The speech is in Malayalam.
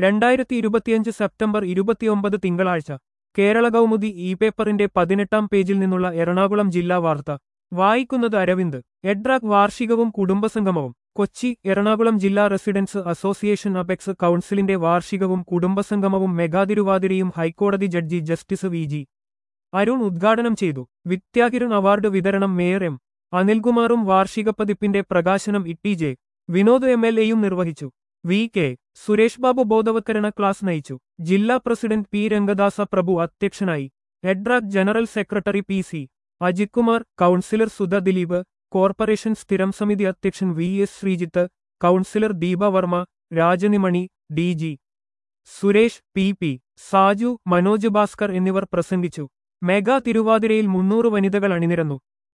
രണ്ടായിരത്തി ഇരുപത്തിയഞ്ച് സെപ്റ്റംബർ ഇരുപത്തിയൊമ്പത് തിങ്കളാഴ്ച കേരള കൗമുദി ഇ പേപ്പറിന്റെ പതിനെട്ടാം പേജിൽ നിന്നുള്ള എറണാകുളം ജില്ലാ വാർത്ത വായിക്കുന്നത് അരവിന്ദ് എഡ്രാക് വാർഷികവും കുടുംബസംഗമവും കൊച്ചി എറണാകുളം ജില്ലാ റെസിഡൻസ് അസോസിയേഷൻ അപെക്സ് കൗൺസിലിന്റെ വാർഷികവും കുടുംബസംഗമവും മെഗാതിരുവാതിരയും ഹൈക്കോടതി judge justice V G Arun ഉദ്ഘാടനം ചെയ്തു വിദ്യാകിരൺ അവാർഡ് വിതരണം മേയർ എം അനിൽകുമാറും വാർഷിക പതിപ്പിന്റെ പ്രകാശനം T J Vinod M L എയും നിർവഹിച്ചു വി കെ സുരേഷ് ബാബു ബോധവത്കരണ ക്ലാസ് നയിച്ചു ജില്ലാ പ്രസിഡന്റ് പി രംഗദാസ പ്രഭു അധ്യക്ഷനായി EDRAC general secretary P C Ajith Kumar councillor Sudha Dileep corporation സ്ഥിരം സമിതി അധ്യക്ഷൻ V S Sreejith councillor Deepa Varma Rajanimani D G Suresh P P Saju Manoj Bhaskar എന്നിവർ പ്രസംഗിച്ചു മെഗാ തിരുവാതിരയിൽ മുന്നൂറ് വനിതകൾ അണിനിരന്നു